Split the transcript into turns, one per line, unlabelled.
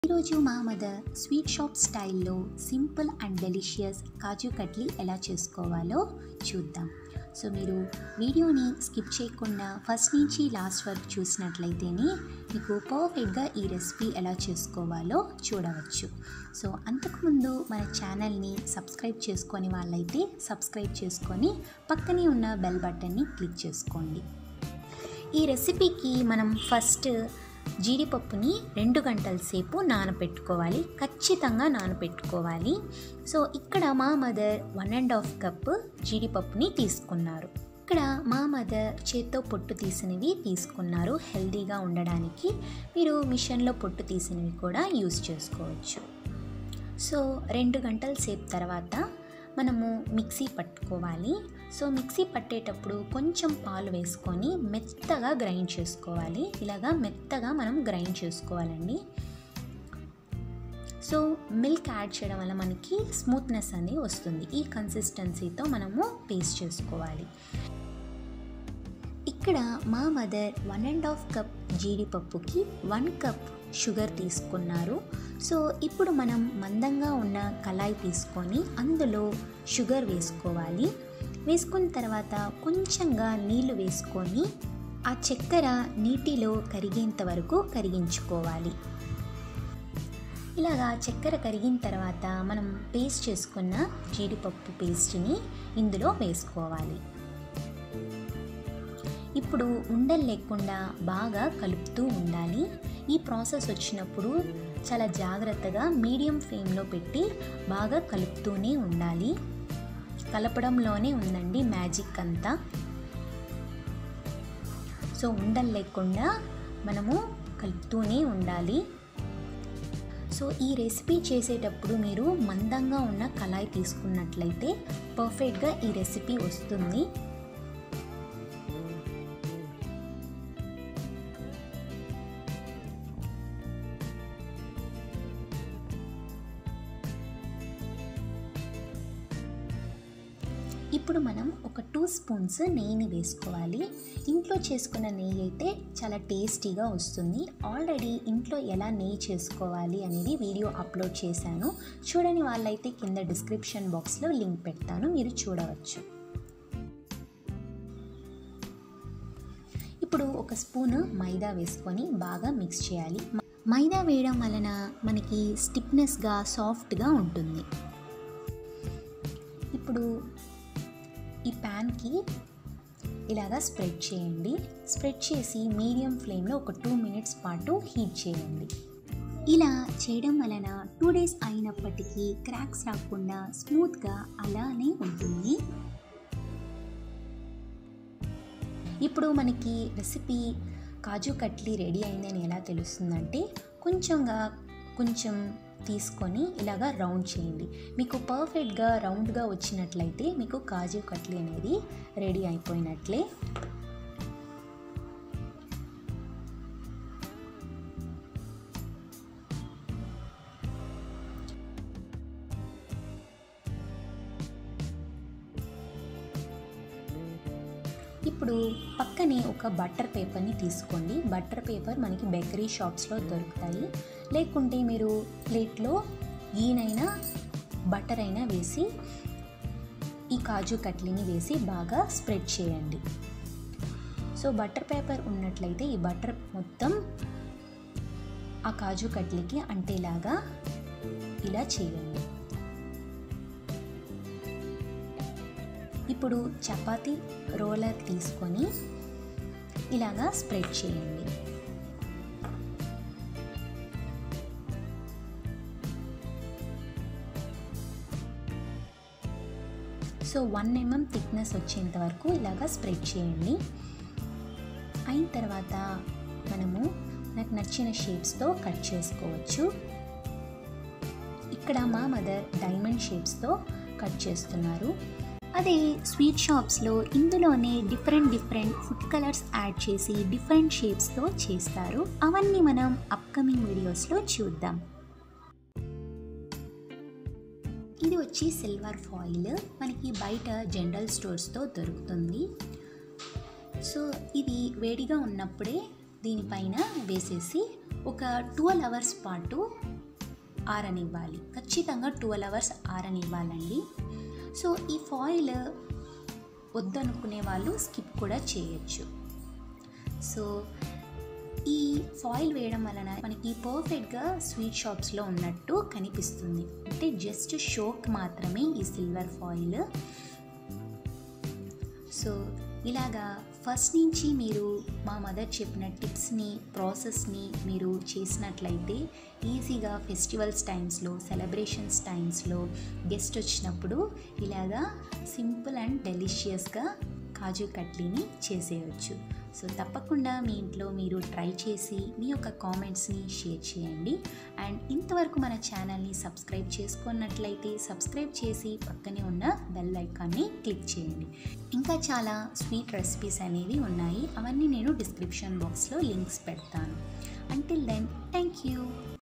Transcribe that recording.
ఈరోజు మా mother sweet shop స్టైల్లో simple and delicious kaju katli ఎలా చేసుకోవాలో చూద్దాం సో మీరు వీడియోని స్కిప్ చేయకుండా ఫస్ట్ నుంచి లాస్ట్ వరకు చూసినట్లయితేనే మీకు పర్ఫెక్ట్గా ఈ రెసిపీ ఎలా చేసుకోవాలో చూడవచ్చు సో అంతకుముందు మన ఛానల్ని సబ్స్క్రైబ్ చేసుకొని వాళ్ళైతే సబ్స్క్రైబ్ చేసుకొని పక్కనే ఉన్న బెల్ బటన్ని క్లిక్ చేసుకోండి ఈ రెసిపీకి మనం ఫస్ట్ జీడిపప్పుని రెండు గంటల సేపు నానపెట్టుకోవాలి ఖచ్చితంగా నానపెట్టుకోవాలి సో ఇక్కడ మా mother one and half cup జీడిపప్పుని తీసుకున్నారు ఇక్కడ మా మదర్ చేత్తో పొట్టు తీసినవి తీసుకున్నారు హెల్తీగా ఉండడానికి మీరు మిషన్లో పొట్టు తీసినవి కూడా యూస్ చేసుకోవచ్చు సో రెండు గంటల సేపు తర్వాత మనము మిక్సీ పట్టుకోవాలి సో మిక్సీ పట్టేటప్పుడు కొంచెం పాలు వేసుకొని మెత్తగా గ్రైండ్ చేసుకోవాలి ఇలాగా మెత్తగా మనం గ్రైండ్ చేసుకోవాలండి సో మిల్క్ యాడ్ చేయడం వల్ల మనకి స్మూత్నెస్ అనేది వస్తుంది ఈ కన్సిస్టెన్సీతో మనము పేస్ట్ చేసుకోవాలి ఇక్కడ మా mother one and half cup జీడిపప్పుకి వన్ కప్ షుగర్ తీసుకున్నారు సో ఇప్పుడు మనం మందంగా ఉన్న కళాయి తీసుకొని అందులో షుగర్ వేసుకోవాలి వేసుకున్న తర్వాత కొంచెంగా నీళ్లు వేసుకొని ఆ చక్కెర నీటిలో కరిగేంత వరకు కరిగించుకోవాలి ఇలాగా చక్కెర కరిగిన తర్వాత మనం పేస్ట్ చేసుకున్న జీడిపప్పు పేస్ట్ని ఇందులో వేసుకోవాలి ఇప్పుడు ఉండలు లేకుండా బాగా కలుపుతూ ఉండాలి ఈ ప్రాసెస్ వచ్చినప్పుడు చాలా జాగ్రత్తగా మీడియం ఫ్లేమ్లో పెట్టి బాగా కలుపుతూనే ఉండాలి కలపడంలోనే ఉందండి మ్యాజిక్ అంతా సో ఉండలు లేకుండా మనము కలుపుతూనే ఉండాలి సో ఈ రెసిపీ చేసేటప్పుడు మీరు మందంగా ఉన్న కళాయి తీసుకున్నట్లయితే పర్ఫెక్ట్గా ఈ రెసిపీ వస్తుంది ఇప్పుడు మనం ఒక టూ స్పూన్స్ నెయ్యిని వేసుకోవాలి ఇంట్లో చేసుకున్న నెయ్యి అయితే చాలా టేస్టీగా వస్తుంది ఆల్రెడీ ఇంట్లో ఎలా నెయ్యి చేసుకోవాలి అనేది వీడియో అప్లోడ్ చేశాను చూడని వాళ్ళైతే కింద డిస్క్రిప్షన్ బాక్స్లో లింక్ పెడతాను మీరు చూడవచ్చు ఇప్పుడు ఒక స్పూన్ మైదా వేసుకొని బాగా మిక్స్ చేయాలి మైదా వేయడం వలన మనకి స్టిఫ్నెస్గా సాఫ్ట్గా ఉంటుంది ఇప్పుడు ఈ ప్యాన్కి ఇలాగా స్ప్రెడ్ చేయండి స్ప్రెడ్ చేసి మీడియం ఫ్లేమ్లో ఒక టూ మినిట్స్ పాటు హీట్ చేయండి ఇలా చేయడం వలన టూ డేస్ అయినప్పటికీ క్రాక్స్ రాకుండా స్మూత్గా అలానే ఉంటుంది ఇప్పుడు మనకి రెసిపీ కాజు కట్లీ రెడీ అయిందని ఎలా తెలుస్తుందంటే కొంచెంగా కొంచెం తీసుకొని ఇలాగా రౌండ్ చేయండి మీకు పర్ఫెక్ట్గా రౌండ్గా వచ్చినట్లయితే మీకు కాజు కట్లీ అనేది రెడీ అయిపోయినట్లే ఇప్పుడు పక్కనే ఒక బటర్ పేపర్ని తీసుకోండి బటర్ పేపర్ మనకి బేకరీ షాప్స్లో దొరుకుతాయి లేకుంటే మీరు ప్లేట్లో గీనైనా బటర్ అయినా వేసి ఈ కాజు కట్లీని వేసి బాగా స్ప్రెడ్ చేయండి సో బటర్ పేపర్ ఉన్నట్లయితే ఈ బటర్ మొత్తం ఆ కాజు కట్లీకి అంటేలాగా ఇలా చేయండి ఇప్పుడు చపాతీ రోలర్ తీసుకొని ఇలాగా స్ప్రెడ్ చేయండి సో వన్ ఎంఎం థిక్నెస్ వచ్చేంత వరకు ఇలాగా స్ప్రెడ్ చేయండి అయిన తర్వాత మనము నాకు నచ్చిన షేప్స్తో కట్ చేసుకోవచ్చు ఇక్కడ మా మదర్ డైమండ్ షేప్స్తో కట్ చేస్తున్నారు అదే స్వీట్ షాప్స్లో ఇందులోనే different different food colours add చేసి డిఫరెంట్ షేప్స్తో చేస్తారు అవన్నీ మనం అప్కమింగ్ వీడియోస్లో చూద్దాం ఇది వచ్చి సిల్వర్ ఫాయిల్ మనకి బయట జనరల్ స్టోర్స్తో దొరుకుతుంది సో ఇది వేడిగా ఉన్నప్పుడే దీనిపైన వేసేసి ఒక ట్వెల్వ్ అవర్స్ పాటు ఆరనివ్వాలి ఖచ్చితంగా ట్వెల్వ్ అవర్స్ ఆరనివ్వాలండి సో ఈ ఫాయిల్ వద్దనుకునే వాళ్ళు స్కిప్ కూడా చేయొచ్చు సో ఈ ఫాయిల్ వేయడం వలన మనకి పర్ఫెక్ట్గా స్వీట్ షాప్స్లో ఉన్నట్టు కనిపిస్తుంది అంటే జస్ట్ షోక్ మాత్రమే ఈ సిల్వర్ ఫాయిల్ సో ఇలాగా ఫస్ట్ నుంచి మీరు మా మదర్ చెప్పిన టిప్స్ని ప్రాసెస్ని మీరు చేసినట్లయితే ఈజీగా ఫెస్టివల్స్ టైమ్స్లో సెలబ్రేషన్స్ టైమ్స్లో గెస్ట్ వచ్చినప్పుడు ఇలాగా సింపుల్ అండ్ డెలిషియస్గా కాజు కట్లీని చేసేయచ్చు సో తప్పకుండా మీ ఇంట్లో మీరు ట్రై చేసి మీ యొక్క కామెంట్స్ని షేర్ చేయండి అండ్ ఇంతవరకు మన ఛానల్ని సబ్స్క్రైబ్ చేసుకున్నట్లయితే సబ్స్క్రైబ్ చేసి పక్కనే ఉన్న బెల్ ఐకాన్ని క్లిక్ చేయండి ఇంకా చాలా స్వీట్ రెసిపీస్ అనేవి ఉన్నాయి అవన్నీ నేను డిస్క్రిప్షన్ బాక్స్లో లింక్స్ పెడతాను అంటిల్ దెన్ థ్యాంక్ యూ